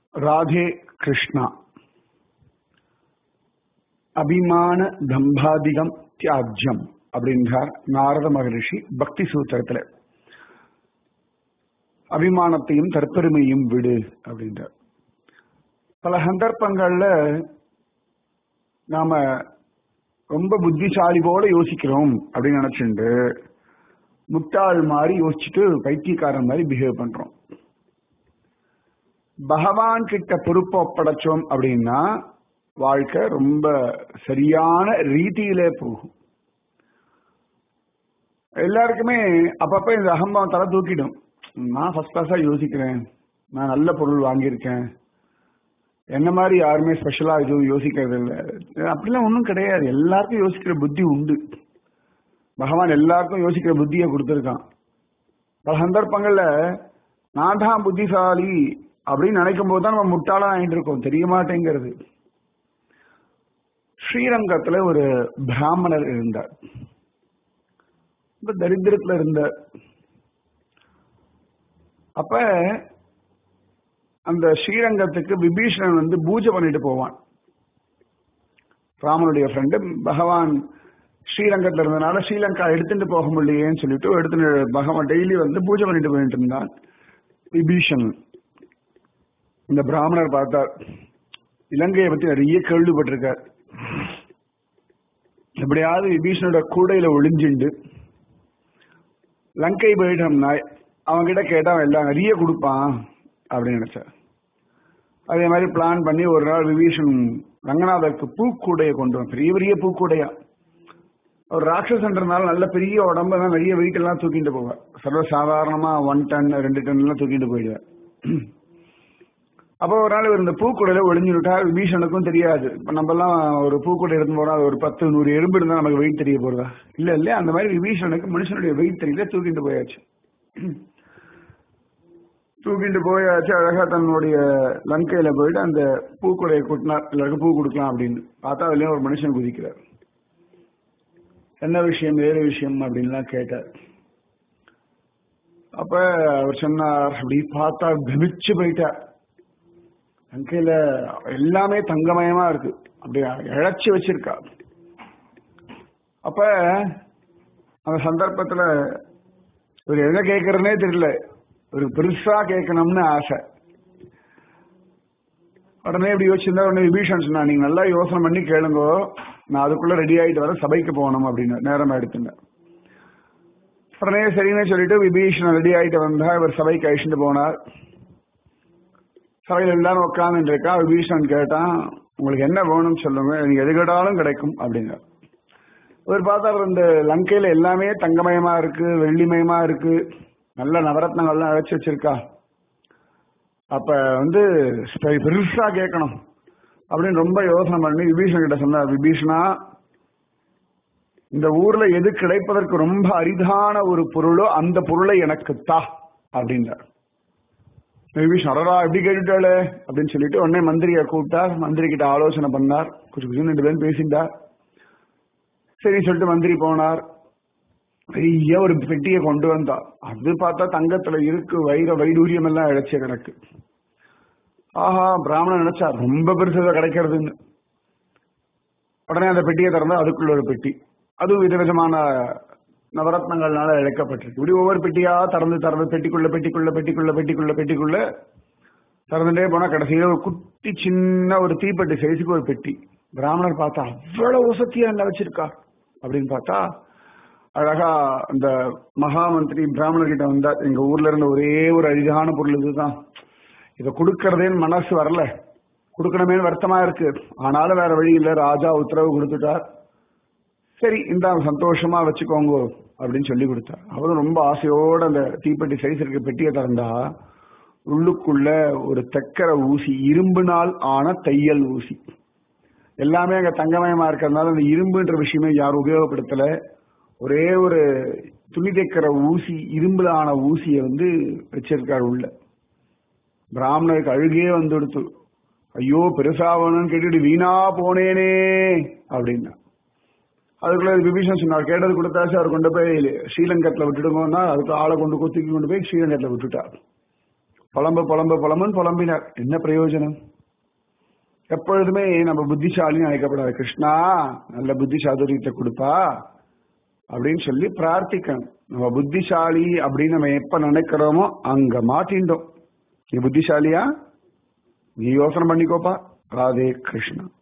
ராதே கிருஷ்ணா அபிமான தம்பாதிகம் தியாஜ்யம் அப்படின்றார் நாரத மகரிஷி பக்தி சூத்திரத்துல அபிமானத்தையும் தற்பெருமையும் விடு அப்படின்றார் பல சந்தர்ப்பங்கள்ல நாம ரொம்ப புத்திசாலி போல யோசிக்கிறோம் அப்படின்னு நினைச்சுட்டு முட்டாள் மாதிரி யோசிச்சுட்டு பைத்தியக்காரன் மாதிரி பிஹேவ் பண்றோம் பகவான் கிட்ட பொறுப்பு ஒப்படைச்சோம் அப்படின்னா வாழ்க்கை ரொம்ப சரியான ரீதியில போகும் எல்லாருக்குமே அப்பப்ப இந்த அகம்பாவம் தலை தூக்கிடும் நான் ஃபர்ஸ்ட் கிளாஸா யோசிக்கிறேன் நான் நல்ல பொருள் வாங்கியிருக்கேன் என்ன மாதிரி யாருமே ஸ்பெஷலா எதுவும் யோசிக்கிறது இல்லை அப்படிலாம் ஒன்றும் கிடையாது எல்லாருக்கும் யோசிக்கிற புத்தி உண்டு பகவான் எல்லாருக்கும் யோசிக்கிற புத்தியை கொடுத்துருக்கான் பல சந்தர்ப்பங்கள்ல நான் தான் புத்திசாலி அப்படின்னு நினைக்கும் போது தான் நம்ம முட்டாளா ஆயிட்டு இருக்கோம் தெரிய மாட்டேங்கிறது ஸ்ரீரங்கத்துல ஒரு பிராமணர் இருந்தார் ரொம்ப தரித்திரத்துல இருந்தார் அப்ப அந்த ஸ்ரீரங்கத்துக்கு விபீஷணன் வந்து பூஜை பண்ணிட்டு போவான் ராமனுடைய ஃப்ரெண்டு பகவான் ஸ்ரீரங்கத்துல இருந்தனால ஸ்ரீலங்கா எடுத்துட்டு போக முடியலையேன்னு சொல்லிட்டு எடுத்துட்டு பகவான் டெய்லி வந்து பூஜை பண்ணிட்டு போயிட்டு இருந்தான் விபீஷணன் இந்த பிராமணர் பார்த்தார் இலங்கையை பத்தி நிறைய கேள்விப்பட்டிருக்கார் எப்படியாவது விபீஷனோட கூடையில ஒளிஞ்சுண்டு லங்கை போயிட்டோம்னா அவன்கிட்ட கேட்டா அவன் எல்லாம் நிறைய கொடுப்பான் அப்படின்னு நினைச்சார் அதே மாதிரி பிளான் பண்ணி ஒரு நாள் விபீஷன் ரங்கநாதருக்கு பூக்கூடையை கொண்டு வரும் பெரிய பெரிய பூக்கூடையா ஒரு ராட்சசன்றனால நல்ல பெரிய உடம்பு நிறைய வெயிட் எல்லாம் தூக்கிட்டு போவார் சர்வ சாதாரணமா ஒன் டன் ரெண்டு டன் எல்லாம் தூக்கிட்டு போயிடுவார் அப்போ ஒரு நாள் இவர் இந்த பூக்கூடையில ஒளிஞ்சு விட்டா விபீஷனுக்கும் தெரியாது இப்ப நம்ம எல்லாம் ஒரு பூக்கூடை எடுத்து போறோம் அது ஒரு பத்து நூறு எறும்பு இருந்தா நமக்கு வெயிட் தெரிய போறதா இல்ல இல்ல அந்த மாதிரி விபீஷனுக்கு மனுஷனுடைய வெயிட் தெரியல தூக்கிட்டு போயாச்சு தூக்கிட்டு போயாச்சு அழகா தன்னுடைய லங்கையில போயிட்டு அந்த பூக்குடையை கொட்டினார் எல்லாருக்கும் பூ கொடுக்கலாம் அப்படின்னு பார்த்தா அதுலயும் ஒரு மனுஷன் குதிக்கிறார் என்ன விஷயம் வேறு விஷயம் அப்படின்லாம் கேட்டார் அப்ப அவர் சொன்னார் அப்படி பார்த்தா பிரமிச்சு போயிட்டார் லங்கையில எல்லாமே தங்கமயமா இருக்கு அப்படி இழைச்சி வச்சிருக்கா அப்ப அந்த சந்தர்ப்பத்துல ஒரு என்ன கேட்கறதுனே தெரியல ஒரு பெருசா கேட்கணும்னு ஆசை உடனே இப்படி யோசிச்சிருந்தா உடனே விபீஷன் சொன்னா நீங்க நல்லா யோசனை பண்ணி கேளுங்கோ நான் அதுக்குள்ள ரெடி ஆயிட்டு வர சபைக்கு போகணும் அப்படின்னு நேரமா எடுத்துட்டேன் உடனே சரின்னு சொல்லிட்டு விபீஷன் ரெடி ஆயிட்டு வந்தா இவர் சபைக்கு அழிச்சுட்டு போனார் சபையில் எல்லாரும் உட்கார்ந்து இருக்கா விபீஷன் கேட்டான் உங்களுக்கு என்ன வேணும்னு சொல்லுங்க எனக்கு எது கேட்டாலும் கிடைக்கும் அப்படின்னார் இவர் பார்த்தா இந்த லங்கையில எல்லாமே தங்கமயமா இருக்கு வெள்ளிமயமா இருக்கு நல்ல நவரத்னங்கள்லாம் அழைச்சி வச்சிருக்கா அப்ப வந்து பெருசா கேட்கணும் அப்படின்னு ரொம்ப யோசனை பண்ணி விபீஷன் கிட்ட சொன்னார் விபீஷனா இந்த ஊர்ல எது கிடைப்பதற்கு ரொம்ப அரிதான ஒரு பொருளோ அந்த பொருளை எனக்கு தா அப்படின்றார் விபீஷன் அடரா எப்படி கேட்டுட்டாளே அப்படின்னு சொல்லிட்டு உடனே மந்திரியை கூப்பிட்டார் மந்திரி கிட்ட ஆலோசனை பண்ணார் கொஞ்சம் கொஞ்சம் ரெண்டு பேரும் பேசிட்டார் சரி சொல்லிட்டு மந்திரி போனார் பெரிய ஒரு பெட்டியை கொண்டு வந்தா அது பார்த்தா தங்கத்துல இருக்கு வைர வைடூரியம் எல்லாம் இழைச்ச கிடக்கு ஆஹா பிராமணன் நினைச்சா ரொம்ப பெருசா கிடைக்கிறதுன்னு உடனே அந்த பெட்டியை திறந்தா அதுக்குள்ள ஒரு பெட்டி அதுவும் விதவிதமான நவரத்னங்கள்னால இழைக்கப்பட்டிருக்கு இப்படி ஒவ்வொரு பெட்டியா திறந்து திறந்து பெட்டிக்குள்ள பெட்டிக்குள்ள பெட்டிக்குள்ள பெட்டிக்குள்ள பெட்டிக்குள்ள திறந்துட்டே போனா கடைசியில ஒரு குட்டி சின்ன ஒரு தீப்பெட்டி சைஸுக்கு ஒரு பெட்டி பிராமணர் பார்த்தா அவ்வளவு வசதியா என்ன வச்சிருக்கா அப்படின்னு பார்த்தா அழகா அந்த மகாமந்திரி பிராமணர் கிட்ட வந்தா எங்க ஊர்ல இருந்த ஒரே ஒரு அரிதான பொருள் இதுதான் இதை கொடுக்கறதேன்னு மனசு வரல கொடுக்கணுமேனு வருத்தமா இருக்கு ஆனாலும் வேற வழி இல்ல ராஜா உத்தரவு கொடுத்துட்டார் சரி இந்த சந்தோஷமா வச்சுக்கோங்க அப்படின்னு சொல்லி கொடுத்தார் அவரும் ரொம்ப ஆசையோட அந்த தீப்பெட்டி சைஸ் இருக்க பெட்டியை திறந்தா உள்ளுக்குள்ள ஒரு தெக்கர ஊசி இரும்புனால் ஆன தையல் ஊசி எல்லாமே அங்க தங்கமயமா இருக்கிறதுனால அந்த இரும்புன்ற விஷயமே யாரும் உபயோகப்படுத்தல ஒரே ஒரு துணி தைக்கிற ஊசி இரும்புல ஆன ஊசியை வந்து வச்சிருக்காரு உள்ள பிராமணருக்கு அழுகே வந்துடுத்து ஐயோ பெருசாகணும்னு கேட்டுட்டு வீணா போனேனே அப்படின்னா அதுக்குள்ள விபீஷன் சொன்னார் கேட்டது கொடுத்தாச்சு அவர் கொண்டு போய் ஸ்ரீலங்கத்துல விட்டுடுங்கன்னா அதுக்கு ஆளை கொண்டு கொத்திக்கு கொண்டு போய் ஸ்ரீலங்கத்துல விட்டுட்டார் புலம்பு புலம்பு புலம்புன்னு புலம்பினார் என்ன பிரயோஜனம் எப்பொழுதுமே நம்ம புத்திசாலின்னு நினைக்கப்படாது கிருஷ்ணா நல்ல புத்தி சாதுரியத்தை கொடுப்பா அப்படின்னு சொல்லி பிரார்த்திக்கணும் நம்ம புத்திசாலி அப்படின்னு நம்ம எப்ப நினைக்கிறோமோ அங்க மாட்டிண்டோம் நீ புத்திசாலியா நீ யோசனை பண்ணிக்கோப்பா ராதே கிருஷ்ணா